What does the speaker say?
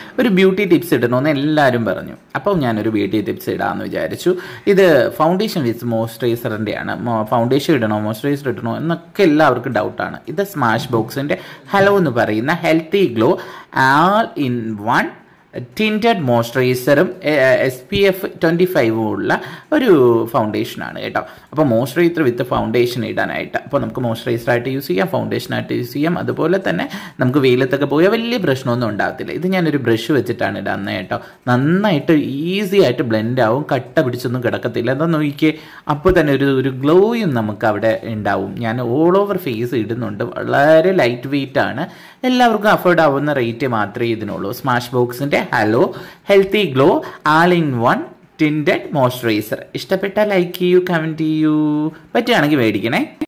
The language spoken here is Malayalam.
ഒരു ബ്യൂട്ടി ടിപ്സ് ഇടണമെന്ന് എല്ലാവരും പറഞ്ഞു അപ്പോൾ ഞാനൊരു ബ്യൂട്ടി ടിപ്സ് ഇടാമെന്ന് വിചാരിച്ചു ഇത് ഫൗണ്ടേഷൻ വിത്ത് മോയ്സ്ചറൈസറിൻ്റെയാണ് ഫൗണ്ടേഷൻ ഇടണോ മോയ്സ്ചറൈസർ ഇടണോ എന്നൊക്കെ എല്ലാവർക്കും ഡൗട്ടാണ് ഇത് സ്മാഷ് ബോക്സിൻ്റെ ഹലോ എന്ന് പറയുന്ന healthy glow all in one tinted മോയ്സ്ചറൈസറും എസ് പി എഫ് ട്വൻറ്റി ഫൈവും ഉള്ള ഒരു ഫൗണ്ടേഷനാണ് കേട്ടോ അപ്പോൾ മോയ്സ്ചറൈസർ വിത്ത് ഫൗണ്ടേഷൻ ഇടാനായിട്ട് അപ്പോൾ നമുക്ക് മോയ്സ്ചറൈസറായിട്ട് യൂസ് ചെയ്യാം ഫൗണ്ടേഷനായിട്ട് യൂസ് ചെയ്യാം അതുപോലെ തന്നെ നമുക്ക് വെയിലത്തൊക്കെ പോയാൽ വലിയ പ്രശ്നമൊന്നും ഉണ്ടാകത്തില്ല ഇത് ഞാനൊരു ബ്രഷ് വെച്ചിട്ടാണ് ഇടുന്നത് കേട്ടോ നന്നായിട്ട് ഈസി ആയിട്ട് ബ്ലെൻഡ് ആവും കട്ട പിടിച്ചൊന്നും കിടക്കത്തില്ല എന്താ നോക്കിയേ അപ്പോൾ തന്നെ ഒരു ഒരു ഗ്ലോയും നമുക്ക് അവിടെ ഉണ്ടാവും ഞാൻ ഓൾ ഓവർ ഫേസ് ഇടുന്നുണ്ട് വളരെ ലൈറ്റ് വെയിറ്റ് ആണ് എല്ലാവർക്കും അഫോർഡ് ആവുന്ന റേറ്റ് മാത്രമേ ഇതിനുള്ളൂ സ്മാഷ് ബോക്സിൻ്റെ hello healthy glow all in one tinted moisturizer ഇഷ്ടപ്പെട്ടാൽ ലൈക്ക് ചെയ്യൂ കമൻറ്റ് ചെയ്യൂ പറ്റുകയാണെങ്കിൽ മേടിക്കണേ